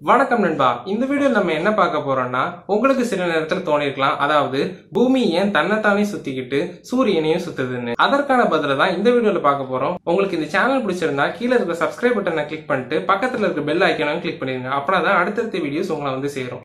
வணக்கம் நண்பா இந்த வீடியோல நம்ம என்ன பார்க்க போறோம்னா உங்களுக்கு சில நேரத்துல தோணிருக்கலாம் அதாவது பூமி ஏன் தன்னைத்தானே சுத்திக்கிட்டு சூரியனையும் சுத்துதுன்னு அதற்கான பதில தான் இந்த வீடியோல பார்க்க போறோம் உங்களுக்கு இந்த சேனல் பிடிச்சிருந்தா கீழே இருக்க சப்ஸ்கிரைப் பட்டனை கிளிக் பண்ணிட்டு பக்கத்துல இருக்க பெல் ஐக்கனையும் கிளிக் பண்ணிருங்க அப்படின்னா தான் அடுத்தடுத்த வீடியோஸ் உங்களை வந்து சேரும்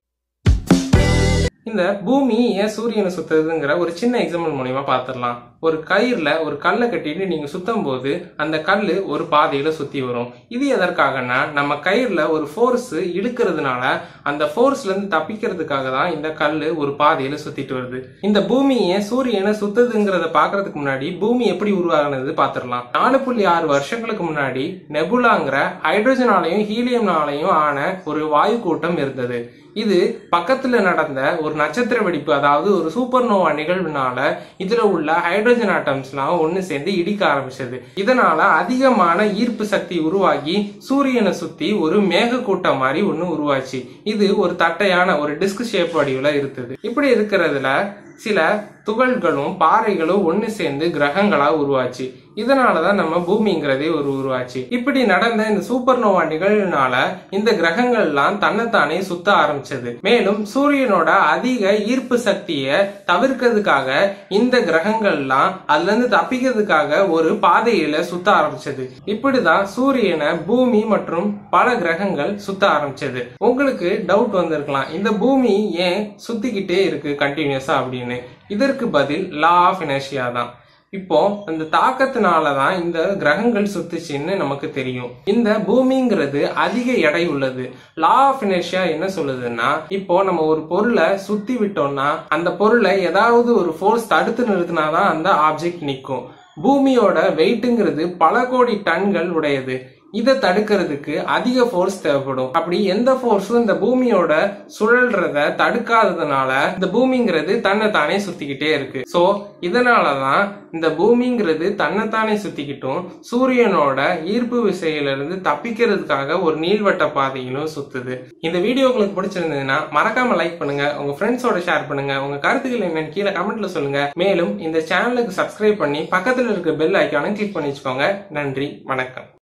இந்த பூமி ஏன் சூரியனை சுத்துறதுங்கிற ஒரு சின்ன எக்ஸாம்பிள் மூலியமா பார்த்துடலாம் ஒரு கயிறுல ஒரு கல்லை கட்டிட்டு நீங்க சுத்தும் போது அந்த கல்லு ஒரு பாதையில சுத்தி வரும் இது எதற்காகனா நம்ம கயிறுல ஒரு ஃபோர்ஸ் இழுக்கிறதுனால அந்த ஃபோர்ஸ்ல இருந்து தப்பிக்கிறதுக்காக தான் இந்த கல்லு ஒரு பாதையில சுத்திட்டு வருது இந்த பூமி ஏன் சூரியனை சுத்துதுங்கிறத பாக்குறதுக்கு முன்னாடி பூமி எப்படி உருவாகுனது பார்த்துடலாம் நாலு புள்ளி ஆறு வருஷங்களுக்கு முன்னாடி நெபுலாங்கிற ஹைட்ரஜனாலையும் ஹீலியம்னாலையும் ஆன ஒரு வாயு கூட்டம் இருந்தது இது பக்கத்துல நடந்த ஒரு நட்சத்திர வெடிப்பு அதாவது ஒரு சூப்பர் நோவா நிகழ்வுனால இதுல உள்ள ஹைட்ரஜன் ஆட்டம்ஸ்லாம் ஒண்ணு சேர்ந்து இடிக்க ஆரம்பிச்சது இதனால அதிகமான ஈர்ப்பு சக்தி உருவாகி சூரியனை சுத்தி ஒரு மேக கூட்டம் மாதிரி ஒண்ணு உருவாச்சு இது ஒரு தட்டையான ஒரு டிஸ்க் ஷேப் வடிவுல இருந்தது இப்படி இருக்கிறதுல சில துகள்களும் பாறைகளும் ஒண்ணு சேர்ந்து கிரகங்களா உருவாச்சு இதனாலதான் நம்ம பூமிங்கிறதே ஒரு உருவாச்சு இப்படி நடந்த இந்த சூப்பர் நோவா நிகழ்வுனால இந்த கிரகங்கள்லாம் தன்னைத்தானே சுத்த ஆரம்பிச்சது மேலும் சூரியனோட அதிக ஈர்ப்பு சக்தியை தவிர்க்கிறதுக்காக இந்த கிரகங்கள்லாம் அதுல இருந்து தப்பிக்கிறதுக்காக ஒரு பாதையில சுத்த ஆரம்பிச்சது இப்படிதான் சூரியனை பூமி மற்றும் பல கிரகங்கள் சுத்த ஆரம்பிச்சது உங்களுக்கு டவுட் வந்திருக்கலாம் இந்த பூமி ஏன் சுத்திக்கிட்டே இருக்கு கண்டினியூஸா அப்படின்னு இதற்கு பதில் லா ஆஃப் இனர்ஷியா தான் இப்போ அந்த தாக்கத்தினால தான் இந்த கிரகங்கள் சுத்துச்சுன்னு நமக்கு தெரியும் இந்த பூமிங்கிறது அதிக எடை உள்ளது லா ஆஃப் இனர்ஷியா என்ன சொல்லுதுன்னா இப்போ நம்ம ஒரு பொருளை சுத்தி விட்டோம்னா அந்த பொருளை ஏதாவது ஒரு ஃபோர்ஸ் தடுத்து நிறுத்தினாதான் அந்த ஆப்ஜெக்ட் நிற்கும் பூமியோட வெயிட்டுங்கிறது பல கோடி டன்கள் உடையது இதை தடுக்கிறதுக்கு அதிக ஃபோர்ஸ் தேவைப்படும் அப்படி எந்த ஃபோர்ஸும் இந்த பூமியோட சுழல்றத தடுக்காததுனால இந்த பூமிங்கிறது தன்னை தானே சுத்திக்கிட்டே இருக்கு சோ இதனாலதான் இந்த பூமிங்கிறது தன்னைத்தானே சுத்திக்கிட்டும் சூரியனோட ஈர்ப்பு விசையிலிருந்து தப்பிக்கிறதுக்காக ஒரு நீள்வட்ட பாதையிலும் சுத்துது இந்த வீடியோ உங்களுக்கு பிடிச்சிருந்ததுன்னா மறக்காம லைக் பண்ணுங்க உங்க ஃப்ரெண்ட்ஸோட ஷேர் பண்ணுங்க உங்க கருத்துக்கள் என்னன்னு கீழே கமெண்ட்ல சொல்லுங்க மேலும் இந்த சேனலுக்கு சப்ஸ்கிரைப் பண்ணி பக்கத்துல இருக்க பெல் ஐக்கானும் கிளிக் பண்ணி வச்சுக்கோங்க நன்றி வணக்கம்